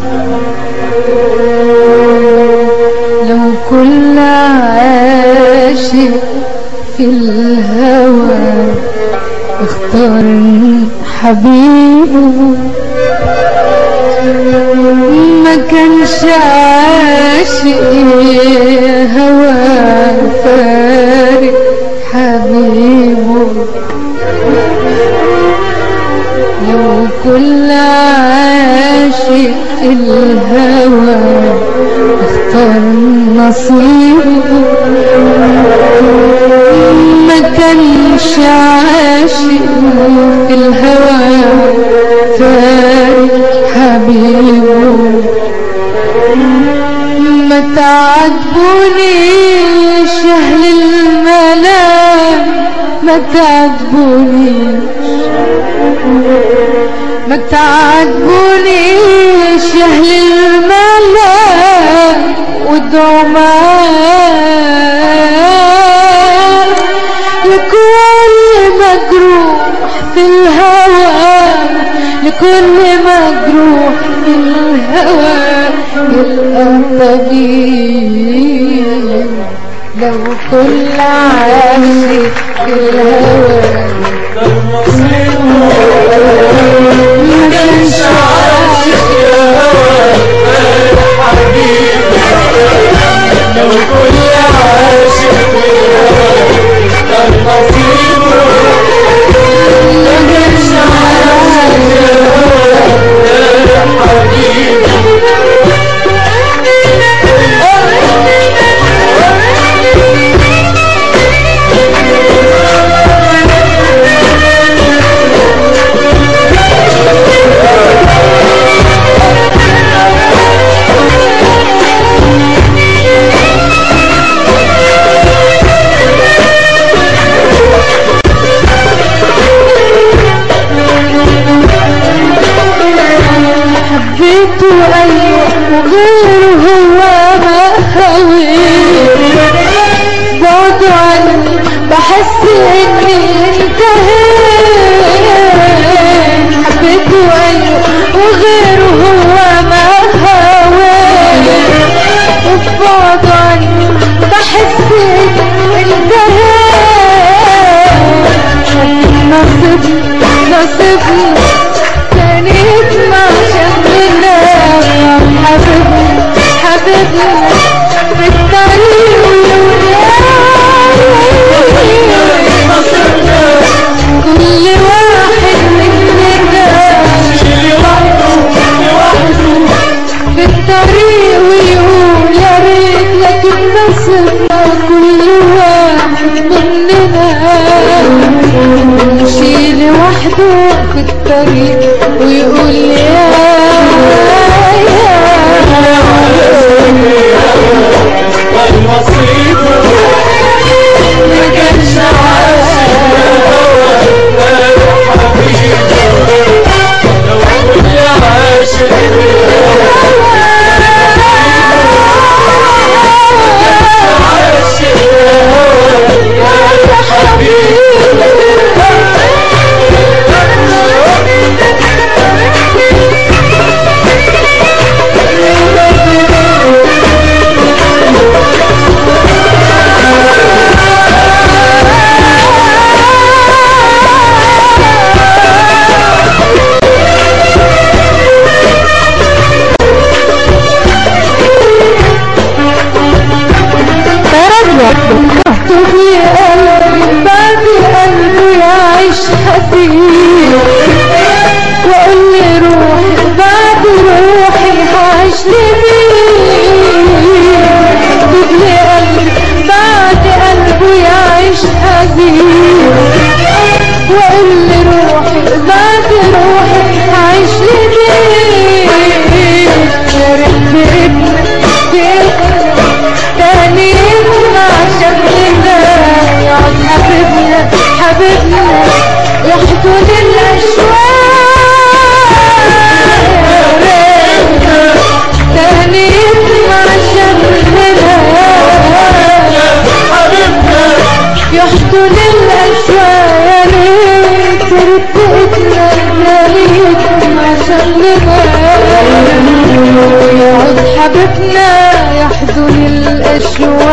لو كل عاشق في الهوى اختار حبيبه ما كانش عاشق هوى فارق حبيبه لو كل عاشق الهوى اختار نصيبه ما كانش عاشق في الهوى فارق حبيبه ما تعاتبونيش اهل الملام ما تعاتبونيش ما تعاتبونيش يا اهل الملام وادعوا معاه لكل مجروح في الهوى لكل مجروح في الهوى يلقى طبيب لو كل عاشق في الهوى ما كانش عاشق لو كل عاشق كان نصيبه ما كانش يا حبيبي حبيته ايوه وغيره هو ما هويت بعد عني بحس اني انتهيت حبيته ايوه وغيره هو ما هويت وبعد عني بحس اني انتهيت نصيبني نصيبني كانت مع شمنا حبيبنا حبيبنا في الطريق كل واحد مننا في الطريق ويقول يا ريت لكن نصيبنا كل واحد مننا يمشي لوحده في الطريق ويقول يا والنصيب ما كانش عاشق لو كل عاشق عاشق يا بعدتنا يحزن الأشواق